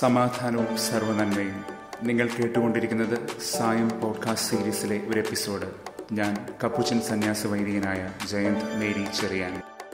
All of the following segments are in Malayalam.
സമാധാനവും സർവനന്മയും നിങ്ങൾ കേട്ടുകൊണ്ടിരിക്കുന്നത് സായം പോഡ്കാസ്റ്റ് സീരീസിലെ ഒരു എപ്പിസോഡ് ഞാൻ കപ്പുച്ചൻ സന്യാസ വൈദികനായ ജയന്ത് മേരി ചെറിയാൻ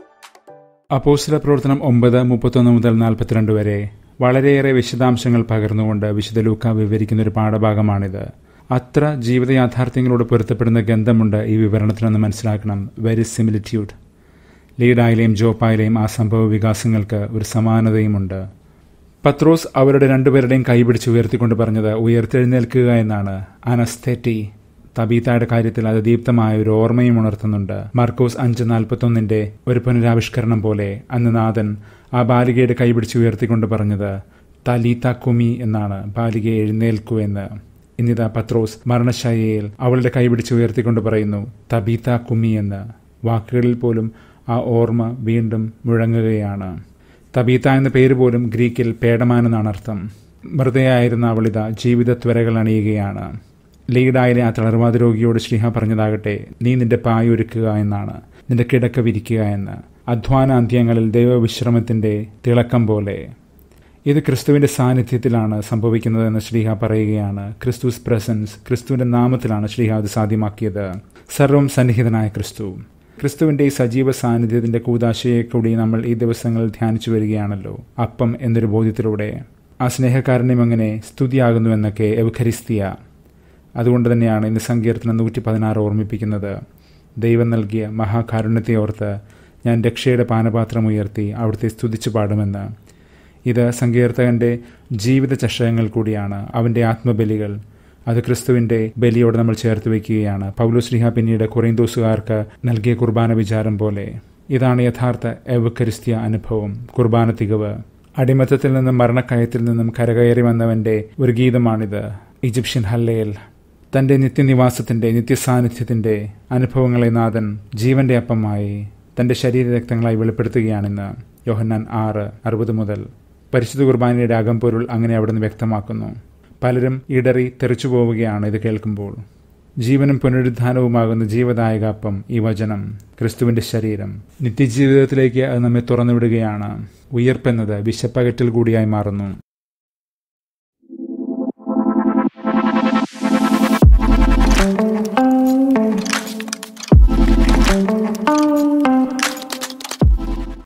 അപ്പോസ്തല പ്രവർത്തനം ഒമ്പത് മുപ്പത്തൊന്ന് മുതൽ നാൽപ്പത്തിരണ്ട് വരെ വളരെയേറെ വിശദാംശങ്ങൾ പകർന്നുകൊണ്ട് വിശുദ്ധ ലൂക്ക വിവരിക്കുന്ന ഒരു പാഠഭാഗമാണിത് അത്ര ജീവിത യാഥാർത്ഥ്യങ്ങളോട് പൊരുത്തപ്പെടുന്ന ഗന്ധമുണ്ട് ഈ വിവരണത്തിനെന്ന് മനസ്സിലാക്കണം വെരി സിമിലിറ്റ്യൂഡ് ലീഡായിലെയും ജോപ്പായിലെയും ആ സംഭവ വികാസങ്ങൾക്ക് ഒരു സമാനതയുമുണ്ട് പത്രോസ് അവരുടെ രണ്ടുപേരുടെയും കൈപിടിച്ച് ഉയർത്തിക്കൊണ്ട് പറഞ്ഞത് ഉയർത്തെഴുന്നേൽക്കുക എന്നാണ് അനസ്തെറ്റി തബീത്തയുടെ കാര്യത്തിൽ അത് ദീപ്തമായ ഒരു ഓർമ്മയും ഉണർത്തുന്നുണ്ട് മാർക്കോസ് അഞ്ച് നാൽപ്പത്തൊന്നിന്റെ ഒരു പുനരാവിഷ്കരണം പോലെ അന്ന് നാഥൻ ആ ബാലികയുടെ കൈപിടിച്ച് ഉയർത്തിക്കൊണ്ട് പറഞ്ഞത് തലീത്ത കുമി എന്നാണ് ബാലികയെ എഴുന്നേൽക്കൂ എന്ന് ഇന്നിതാ പത്രോസ് മരണശായയിൽ അവളുടെ കൈപിടിച്ച് ഉയർത്തിക്കൊണ്ട് പറയുന്നു തബീത്ത കുമി എന്ന് വാക്കുകളിൽ പോലും ആ ഓർമ്മ വീണ്ടും മുഴങ്ങുകയാണ് തബീത്ത എന്ന പേര് പോലും ഗ്രീക്കിൽ പേടമാനെന്നാണ് അർത്ഥം മൃതയായിരുന്ന അവളിത ജീവിത ത്വരകൾ അണിയുകയാണ് ലീഡായിലെ ആ തളർവാദ രോഗിയോട് ശ്രീഹ പറഞ്ഞതാകട്ടെ നീ നിന്റെ പായൊരുക്കുക എന്നാണ് നിന്റെ കിടക്ക വിരിക്കുക എന്ന് അധ്വാന അന്ത്യങ്ങളിൽ ദൈവവിശ്രമത്തിന്റെ തിളക്കം പോലെ ഇത് ക്രിസ്തുവിന്റെ സാന്നിധ്യത്തിലാണ് സംഭവിക്കുന്നതെന്ന് ശ്രീഹ പറയുകയാണ് ക്രിസ്തുസ് പ്രസൻസ് ക്രിസ്തുവിന്റെ നാമത്തിലാണ് ശ്രീഹ അത് സാധ്യമാക്കിയത് സർവം സന്നിഹിതനായ ക്രിസ്തു ക്രിസ്തുവിന്റെ ഈ സജീവ സാന്നിധ്യത്തിന്റെ കൂതാശയെ കൂടി നമ്മൾ ഈ ദിവസങ്ങളിൽ ധ്യാനിച്ചു വരികയാണല്ലോ അപ്പം എന്നൊരു ബോധ്യത്തിലൂടെ ആ സ്നേഹകാരണ്യം അങ്ങനെ സ്തുതിയാകുന്നുവെന്നൊക്കെ എവഖരിസ്തിയ അതുകൊണ്ട് തന്നെയാണ് ഇന്ന് സങ്കീർത്തനം നൂറ്റി പതിനാറ് ഓർമ്മിപ്പിക്കുന്നത് ദൈവം നൽകിയ മഹാകാരുണ്യത്തെ ഓർത്ത് ഞാൻ രക്ഷയുടെ പാനപാത്രം ഉയർത്തി അവിടുത്തെ സ്തുതിച്ചു പാടുമെന്ന് ഇത് സങ്കീർത്തകന്റെ ജീവിത ചഷകങ്ങൾ കൂടിയാണ് അവന്റെ ആത്മബലികൾ അത് ക്രിസ്തുവിന്റെ ബലിയോട് നമ്മൾ ചേർത്ത് വയ്ക്കുകയാണ് പൗലോസ്ലിഹ പിന്നീട് കുറേന്തോസുകാർക്ക് നൽകിയ കുർബാന വിചാരം പോലെ ഇതാണ് യഥാർത്ഥ എവക്കരിസ്ത്യ അനുഭവം കുർബാന തികവ് അടിമത്തത്തിൽ നിന്നും മരണക്കയത്തിൽ നിന്നും കരകയറി വന്നവന്റെ ഒരു ഗീതമാണിത് ഈജിപ്ഷ്യൻ ഹല്ലയിൽ തന്റെ നിത്യനിവാസത്തിന്റെ നിത്യസാന്നിധ്യത്തിന്റെ അനുഭവങ്ങളെ നാഥൻ ജീവന്റെ അപ്പമായി തന്റെ ശരീരരക്തങ്ങളായി വെളിപ്പെടുത്തുകയാണിന്ന് യോഹന്നാൻ ആറ് അറുപത് മുതൽ പരിശുദ്ധ കുർബാനയുടെ അകംപൊരുൾ അങ്ങനെ അവിടുന്ന് വ്യക്തമാക്കുന്നു പലരും ഇടറി തെറിച്ചു പോവുകയാണ് ഇത് കേൾക്കുമ്പോൾ ജീവനും പുനരുദ്ധാനവുമാകുന്ന ജീവദായക അപ്പം ഈ വചനം ക്രിസ്തുവിന്റെ ശരീരം നിത്യജീവിതത്തിലേക്ക് അത് നമ്മെ തുറന്നുവിടുകയാണ് ഉയർപ്പെന്നത് വിശപ്പകറ്റൽ കൂടിയായി മാറുന്നു